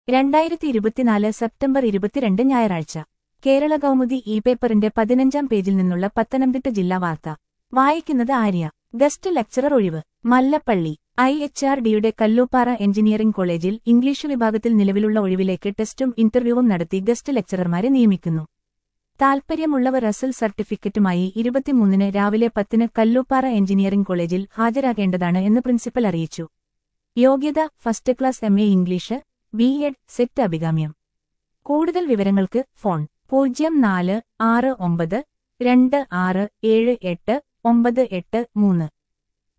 രണ്ടായിരത്തി ഇരുപത്തിനാല് സെപ്റ്റംബർ ഇരുപത്തിരണ്ട് ഞായറാഴ്ച കേരള കൗമുദി ഇ പേപ്പറിന്റെ പതിനഞ്ചാം പേജിൽ നിന്നുള്ള പത്തനംതിട്ട ജില്ലാ വാർത്ത വായിക്കുന്നത് ആര്യ ഗസ്റ്റ് ലെക്ചറർ ഒഴിവ് മല്ലപ്പള്ളി ഐ എച്ച് ആർ ഡിയുടെ കല്ലൂപ്പാറ എഞ്ചിനീയറിംഗ് കോളേജിൽ ഇംഗ്ലീഷ് വിഭാഗത്തിൽ നിലവിലുള്ള ഒഴിവിലേക്ക് ടെസ്റ്റും ഇന്റർവ്യൂവും നടത്തി ഗസ്റ്റ് ലെക്ചറർമാരെ നിയമിക്കുന്നു താൽപര്യമുള്ളവർ അസൽ സർട്ടിഫിക്കറ്റുമായി ഇരുപത്തിമൂന്നിന് രാവിലെ പത്തിന് കല്ലൂപ്പാറ എഞ്ചിനീയറിംഗ് കോളേജിൽ ഹാജരാകേണ്ടതാണ് എന്ന് പ്രിൻസിപ്പൽ അറിയിച്ചു യോഗ്യത first class M A English B Ed SET അഭികാമ്യം കൂടുതൽ വിവരങ്ങൾക്ക് ഫോൺ പൂജ്യം നാല് ആറ് ഒമ്പത് രണ്ട് ആറ് ഏഴ് എട്ട് ഒമ്പത് എട്ട് മൂന്ന്